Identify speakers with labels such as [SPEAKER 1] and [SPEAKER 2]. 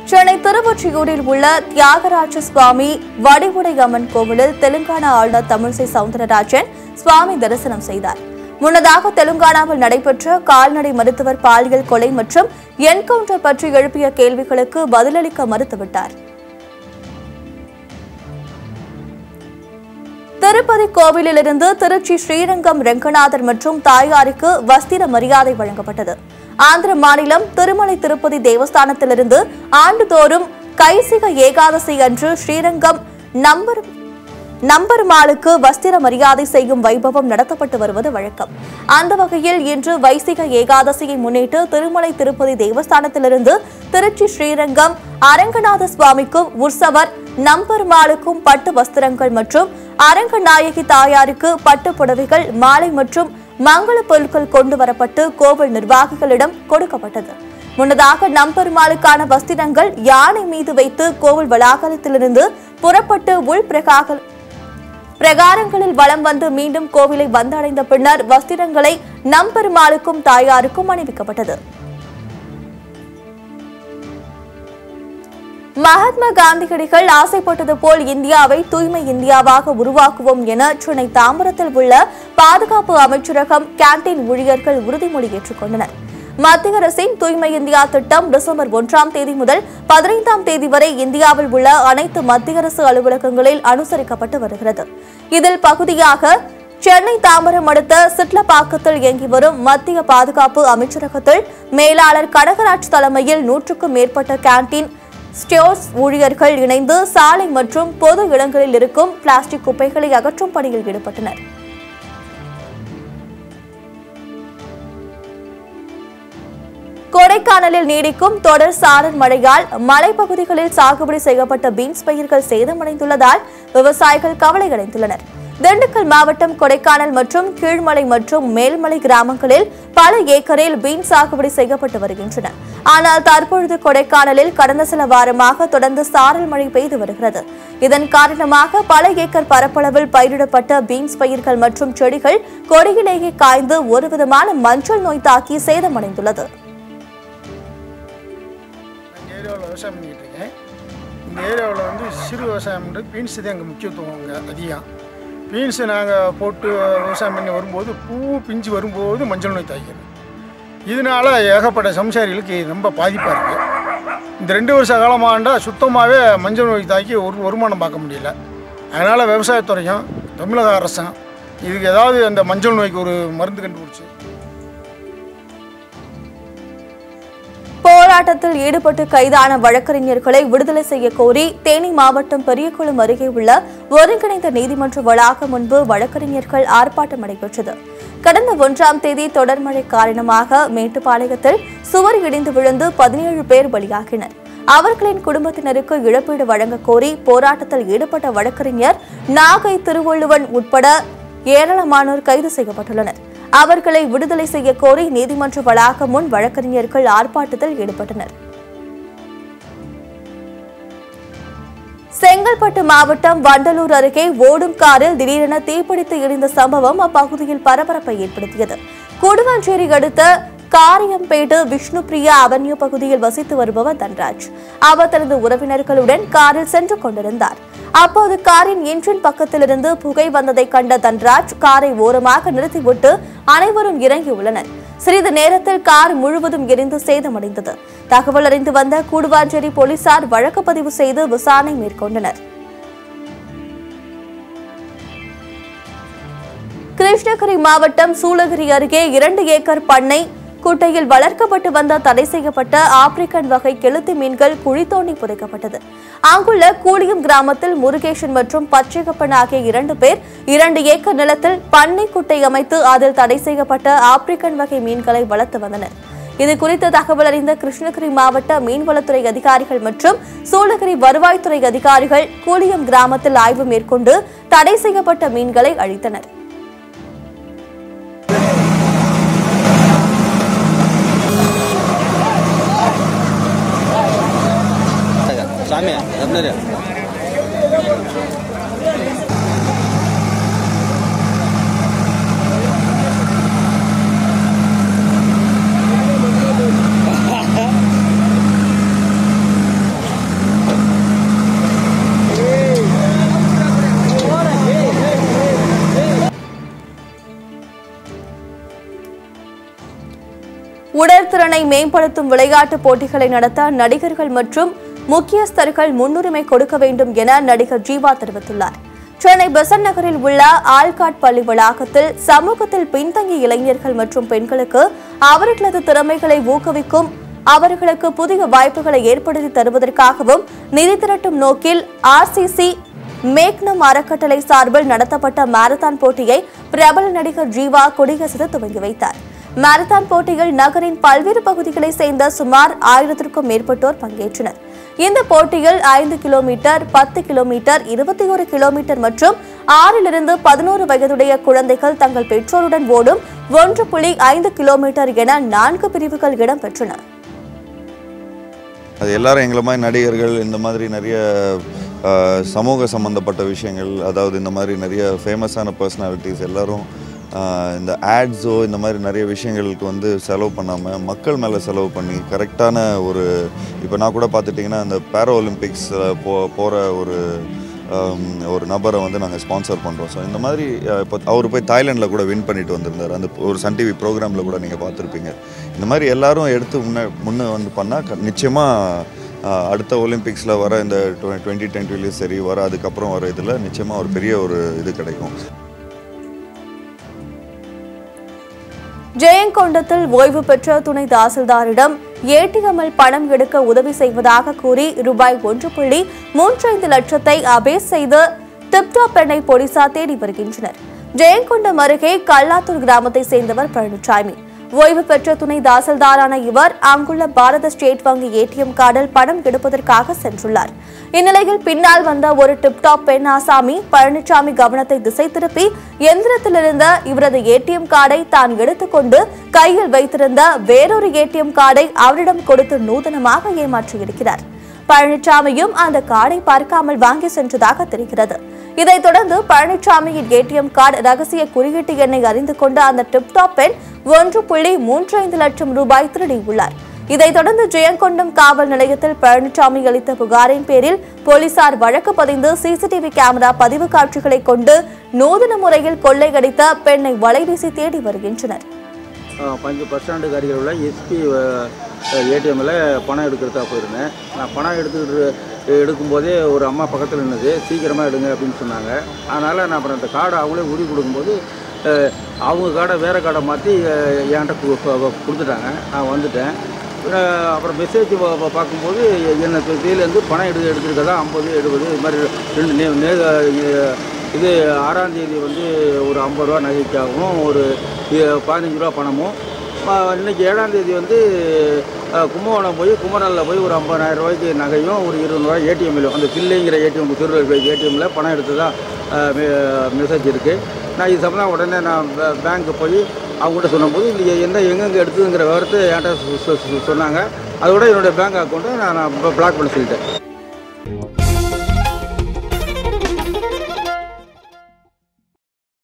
[SPEAKER 1] சென்னை திருவொற்றியூரில் உள்ள தியாகராஜ சுவாமி வடிவுடை அம்மன் கோவிலில் தெலுங்கானா ஆளுநர் தமிழிசை சவுந்தரராஜன் சுவாமி தரிசனம் செய்தார் முன்னதாக தெலுங்கானாவில் நடைபெற்ற கால்நடை மருத்துவர் பாலியல் கொலை மற்றும் என்கவுண்டர் பற்றி எழுப்பிய கேள்விகளுக்கு பதிலளிக்க மறுத்துவிட்டார் திருப்பதி கோவிலிலிருந்து திருச்சி ஸ்ரீரங்கம் ரெங்கநாதர் மற்றும் தாயாருக்கு வஸ்திர மரியாதை வழங்கப்பட்டது ஆந்திர மாநிலம் திருமலை திருப்பதி தேவஸ்தானத்திலிருந்து ஆண்டுதோறும் கைசிக ஏகாதசி அன்று ஸ்ரீரங்கம் நம்பர் நம்பெருமாளுக்கு வஸ்திர மரியாதை செய்யும் வைபவம் நடத்தப்பட்டு வருவது வழக்கம் அந்த வகையில் இன்று வைசிக ஏகாதசியை முன்னிட்டு திருமலை திருப்பதி தேவஸ்தானத்திலிருந்து திருச்சி ஸ்ரீரங்கம் அரங்கநாத சுவாமிக்கும் உற்சவர் நம்பெருமாளுக்கும் பட்டு வஸ்திரங்கள் மற்றும் அரங்கநாயகி தாயாருக்கு பட்டு புடவைகள் மாலை மற்றும் மங்கள பொருட்கள் கொண்டு வரப்பட்டு கோவில் நிர்வாகிகளிடம் கொடுக்கப்பட்டது முன்னதாக நம்பெருமாளுக்கான வஸ்திரங்கள் யானை மீது வைத்து கோவில் வளாகத்திலிருந்து புறப்பட்டு உள் பிரகாக பிரகாரங்களில் வலம் வந்து மீண்டும் கோவிலை வந்தடைந்த பின்னர் வஸ்திரங்களை நம்பெருமாளுக்கும் தாயாருக்கும் அணிவிக்கப்பட்டது மகாத்மா காந்தியடிகள் ஆசைப்பட்டது போல் இந்தியாவை தூய்மை இந்தியாவாக உருவாக்குவோம் என சென்னை தாம்பரத்தில் உள்ள பாதுகாப்பு அமைச்சரகம் கேண்டீன் ஊழியர்கள் உறுதிமொழி ஏற்றுக்கொண்டனர் மத்திய அரசின் தூய்மை இந்தியா திட்டம் டிசம்பர் ஒன்றாம் தேதி முதல் பதினைந்தாம் தேதி வரை இந்தியாவில் உள்ள அனைத்து மத்திய அரசு அலுவலகங்களில் அனுசரிக்கப்பட்டு வருகிறது இதில் பகுதியாக சென்னை தாம்பரம் அடுத்த சிட்லப்பாக்கத்தில் இயங்கி வரும் மத்திய பாதுகாப்பு அமைச்சரகத்தில் மேலாளர் கடகராஜ் தலைமையில் நூற்றுக்கும் மேற்பட்ட கேண்டீன் ஸ்டோர்ஸ் ஊழியர்கள் இணைந்து சாலை மற்றும் பொது இடங்களில் இருக்கும் பிளாஸ்டிக் குப்பைகளை அகற்றும் பணியில் ஈடுபட்டனர் கொடைக்கானலில் நீடிக்கும் தொடர் சாரல் மழையால் மலைப்பகுதிகளில் சாகுபடி செய்யப்பட்ட பீன்ஸ் பயிர்கள் சேதமடைந்துள்ளதால் விவசாயிகள் கவலையடைந்துள்ளனர் திண்டுக்கல் மாவட்டம் கொடைக்கானல் மற்றும் கீழ்மலை மற்றும் மேல்மலை கிராமங்களில் பல ஏக்கரில் பீன்ஸ் சாகுபடி செய்யப்பட்டு வருகின்றன ஆனால் தற்பொழுது கொடைக்கானலில் கடந்த சில வாரமாக தொடர்ந்து சாரல் மழை பெய்து வருகிறது இதன் காரணமாக பல ஏக்கர் பரப்பளவில் பயிரிடப்பட்ட பீன்ஸ் பயிர்கள் மற்றும் செடிகள் கொடியிலேயே காய்ந்து ஒருவிதமான மஞ்சள் நோய் தாக்கி சேதமடைந்துள்ளது
[SPEAKER 2] இந்த ஏரியாவில் விவசாயம் பண்ணிக்கிட்டு இருக்கேன் இந்த ஏரியாவில் வந்து சிறு விவசாயம்ன்றது பீன்ஸ் தான் எங்கள் முக்கியத்துவம் அங்கே அதிகம் பீன்ஸை நாங்கள் போட்டு விவசாயம் பண்ணி வரும்போது பூ பிஞ்சு வரும்போது மஞ்சள் நோய் தாக்கிறது இதனால ஏகப்பட்ட சம்சாரிகளுக்கு ரொம்ப பாதிப்பாக இருக்குது இந்த ரெண்டு வருஷ காலமாண்டா சுத்தமாகவே மஞ்சள் நோய் தாக்கி ஒரு வருமானம் பார்க்க முடியல அதனால் விவசாயத்துறையும் தமிழக அரசும் இதுக்கு ஏதாவது அந்த மஞ்சள் நோய்க்கு ஒரு மருந்து கண்டுபிடிச்சி
[SPEAKER 1] போராட்டத்தில் ஈடுபட்டு கைதான வழக்கறிஞர்களை விடுதலை செய்ய கோரி தேனி மாவட்டம் பெரியகுளம் அருகே உள்ள ஒருங்கிணைந்த நீதிமன்ற வளாகம் முன்பு வழக்கறிஞர்கள் ஆர்ப்பாட்டம் நடைபெற்றது கடந்த ஒன்றாம் தேதி தொடர் மழை காரணமாக மேட்டுப்பாளையத்தில் சுவர் இடிந்து விழுந்து பதினேழு பேர் பலியாகினர் அவர்களின் குடும்பத்தினருக்கு இழப்பீடு வழங்க கோரி போராட்டத்தில் ஈடுபட்ட வழக்கறிஞர் நாகை திருவள்ளுவன் உட்பட ஏராளமானோர் கைது செய்யப்பட்டுள்ளனர் அவர்களை விடுதலை செய்ய கோரி நீதிமன்ற வளாகம் முன் வழக்கறிஞர்கள் ஆர்ப்பாட்டத்தில் ஈடுபட்டனர் செங்கல்பட்டு மாவட்டம் வண்டலூர் அருகே ஓடும் காரில் திடீரென தீப்பிடித்து எரிந்த சம்பவம் அப்பகுதியில் பரபரப்பை ஏற்படுத்தியது கூடுவாஞ்சேரி அடுத்த காரியம்பேடு விஷ்ணுபிரியா அவென்யூ பகுதியில் வசித்து வருபவர் தன்ராஜ் அவர் தனது உறவினர்களுடன் காரில் சென்று கொண்டிருந்தார் அப்போது காரின் என்ஜின் பக்கத்திலிருந்து புகை வந்ததை கண்ட தன்ராஜ் காரை ஓரமாக நிறுத்திவிட்டு அனைவரும் இறங்கியுள்ளனர் சிறிது நேரத்தில் கார் முழுவதும் எரிந்து சேதமடைந்தது தகவல் அறிந்து வந்த கூடுவாஞ்சேரி போலீசார் வழக்கு பதிவு செய்து விசாரணை மேற்கொண்டனர் கிருஷ்ணகிரி மாவட்டம் சூளகிரி அருகே இரண்டு ஏக்கர் பண்ணை குட்டையில் வளர்க்கப்பட்டு வந்த தடை செய்யப்பட்ட ஆப்பிரிக்கன் வகை கெளுத்தி மீன்கள் குழி தோண்டி புதைக்கப்பட்டது அங்குள்ள கூலியம் கிராமத்தில் முருகேசன் மற்றும் பச்சைகப்பன் ஆகிய இரண்டு பேர் இரண்டு ஏக்கர் நிலத்தில் பண்ணை குட்டை அமைத்து அதில் தடை செய்யப்பட்ட ஆப்பிரிக்கன் வகை மீன்களை வளர்த்து வந்தனர் இது குறித்து தகவல் அறிந்த கிருஷ்ணகிரி மாவட்ட மீன்வளத்துறை அதிகாரிகள் மற்றும் சூளகிரி வருவாய்த்துறை அதிகாரிகள் கூலியம் கிராமத்தில் ஆய்வு மேற்கொண்டு தடை செய்யப்பட்ட மீன்களை அழித்தனர்
[SPEAKER 3] சாமி எப்படி
[SPEAKER 1] உடல்திறனை மேம்படுத்தும் விளையாட்டுப் போட்டிகளை நடத்த நடிகர்கள் மற்றும் முக்கியஸ்தர்கள் முன்னுரிமை கொடுக்க வேண்டும் என நடிகர் ஜீவா தெரிவித்துள்ளார் சென்னை பெசன்ட் நகரில் உள்ள ஆல்காட் பள்ளி வளாகத்தில் சமூகத்தில் பின்தங்கிய இளைஞர்கள் மற்றும் பெண்களுக்கு அவர்களது திறமைகளை ஊக்குவிக்கும் அவர்களுக்கு புதிய வாய்ப்புகளை ஏற்படுத்தி தருவதற்காகவும் நிதி திரட்டும் நோக்கில் ஆர்சிசி மேக்னம் அறக்கட்டளை சார்பில் நடத்தப்பட்ட மாரத்தான் போட்டியை பிரபல நடிகர் ஜீவா கொடியசைத்து துவங்கி வைத்தார் மாரத்தான் போட்டியில் நகரின் பல்வேறு பகுதிகளைச் சேர்ந்த சுமார் ஆயிரத்திற்கும் மேற்பட்டோர் பங்கேற்றனர் இந்த போட்டியில் ஐந்து கிலோமீட்டர் பத்து கிலோமீட்டர் இருபத்தி ஒரு கிலோமீட்டர் மற்றும் ஆறிலிருந்து பதினோரு வயதுடைய குழந்தைகள் தங்கள் பெற்றோருடன் ஓடும் ஒன்று புள்ளி ஐந்து கிலோமீட்டர் என நான்கு பிரிவுகள் இடம்பெற்றன
[SPEAKER 4] அது எல்லாரும் எங்களை மாதிரி நடிகர்கள் இந்த மாதிரி நிறைய ஆஹ், சமூக சம்மந்தப்பட்ட விஷயங்கள் அதாவது இந்த மாதிரி நிறைய ஃபேமஸான பர்சனாலிட்டிஸ் எல்லாரும் ஆஹ், இந்த ஆட்ஸோ இந்த மாதிரி நிறைய விஷயங்களுக்கு வந்து செலவு பண்ணாமல் மக்கள் மேலே செலவு பண்ணி கரெக்டான ஒரு இப்போ நான் கூட பார்த்துட்டிங்கன்னா இந்த பேரா ஒலிம்பிக்ஸ் போ போகிற ஒரு ஆம், ஒரு நபரை வந்து நாங்கள் ஸ்பான்சர் பண்ணுறோம் ஸோ இந்த மாதிரி அஹ், இப்போ அவர் போய் தாய்லாண்டில் கூட வின் பண்ணிட்டு வந்திருந்தார் அந்த ஒரு சன் டிவி ப்ரோக்ராமில் கூட நீங்கள் பார்த்துருப்பீங்க இந்த மாதிரி எல்லாரும் எடுத்து முன்னே முன்னே வந்து பண்ணால் நிச்சயமாக அடுத்த ஒலிம்பிக்ஸில் வர இந்த டுவெண்ட்டி டுவெண்ட்டிலையும் சரி வர அதுக்கப்புறம் வர இதில் நிச்சயமாக ஒரு பெரிய ஒரு இது கிடைக்கும்
[SPEAKER 1] ஜெயங்கொண்டத்தில் ஓய்வு பெற்ற துணை தாசில்தாரிடம் ஏடிஎம்மில் பணம் எடுக்க உதவி செய்வதாக கூறி ரூபாய் ஒன்று புள்ளி மூன்றைந்து லட்சத்தை அபேஸ் செய்து டிப்டாப் பெண்ணை போலீசார் தேடி வருகின்றனர் ஜெயங்கொண்டம் அருகே கல்லாத்தூர் கிராமத்தை சேர்ந்தவர் பழனிசாமி ஓய்வு பெற்ற துணை தாசில்தாரான இவர் அங்குள்ள பாரத ஸ்டேட் வங்கி ஏடிஎம் கார்டில் பணம் எடுப்பதற்காக சென்றுள்ளார் இந்நிலையில் பின்னால் வந்த ஒரு டிப்டாப் பெண் ஆசாமி பழனிசாமி கவனத்தை திசை திருப்பி எந்திரத்தில் இருந்த இவரது ஏடிஎம் கார்டை தான் எடுத்துக்கொண்டு கையில் வைத்திருந்த வேறொரு ஏடிஎம் கார்டை அவரிடம் கொடுத்து நூதனமாக ஏமாற்றியிருக்கிறார் பழனிசாமியும் அந்த கார்டை பார்க்காமல் வாங்கி சென்றதாக தெரிகிறது இதைத் தொடர்ந்து பழனிசாமியின் ஏடிஎம் கார்டு ரகசிய குறியீட்டு எண்ணை அறிந்து கொண்ட அந்த டிப்டாப் பெண் ஒன்று புள்ளி மூன்று ஐந்து லட்சம் ரூபாய் திருடியுள்ளார் இதைத் தொடர்ந்து ஜெயங்கொண்டம் காவல் நிலையத்தில் பழனிசாமி அளித்த புகாரின் பேரில் போலீசார் வழக்கு பதிந்து சிசிடிவி கேமரா பதிவு காட்சிகளை கொண்டு நூதன முறையில் கொள்ளையடித்த பெண்ணை வலைவீசி தேடி வருகின்றனர்
[SPEAKER 5] பஞ்சு பஸ் ஸ்டாண்டுக்கு அருகில் உள்ள எஸ்பி ஏடிஎம்மில் பணம் எடுக்கிறதா போயிருந்தேன் நான் பணம் எடுத்துக்கிட்டு எடுக்கும்போதே ஒரு அம்மா பக்கத்தில் நின்றுது சீக்கிரமாக எடுங்க அப்படின்னு சொன்னாங்க அதனால் நான் அப்புறம் அந்த கார்டை அவங்களே உறுதி கொடுக்கும்போது அஹ், அவங்க கார்டை வேறு கார்டை மாற்றி என்கிட்ட கு- கு- கொடுத்துட்டாங்க நான் வந்துட்டேன் அஹ், அப்புறம் மெசேஜ் பார்க்கும்போது என்ன இதுலேருந்து பணம் எடுத்து எடுத்துருக்கதா ஐம்பது எழுபது இது மாதிரி ரெண்டு நே நே- இது ஆறாம் தேதி வந்து ஒரு ஐம்பது ரூபா நகைக்காகவும் ஒரு இ- பதினஞ்சு ரூபா பணமும் ம- இன்னைக்கு ஏழாம் தேதி வந்து அஹ், கும்பகோணம் போய் குமரனில் போய் ஒரு ஐம்பதாயிரம் ரூபாய்க்கு நகையும் ஒரு இருபது ரூபாய் ஏடிஎம்மில் அந்த பில்லைங்கிற ஏடிஎம் திருவள்ளுவர் ஏடிஎம்மில் பணம் எடுத்ததா அஹ், மெ- மெசேஜ் இருக்குது நான் இது சம்பந்தம் உடனே நான் பே- பேங்க்கு போய் அவங்ககிட்ட சொன்னபோது இது எந்த எங்கெங்கே எடுத்ததுங்கிற விவரத்தை என்கிட்ட சொ- சொ- சொ- சொன்னாங்க அதோட என்னுடைய பேங்க் அக்கௌண்ட்டை நான் நான் பிளாக் பண்ண சொல்லிட்டேன்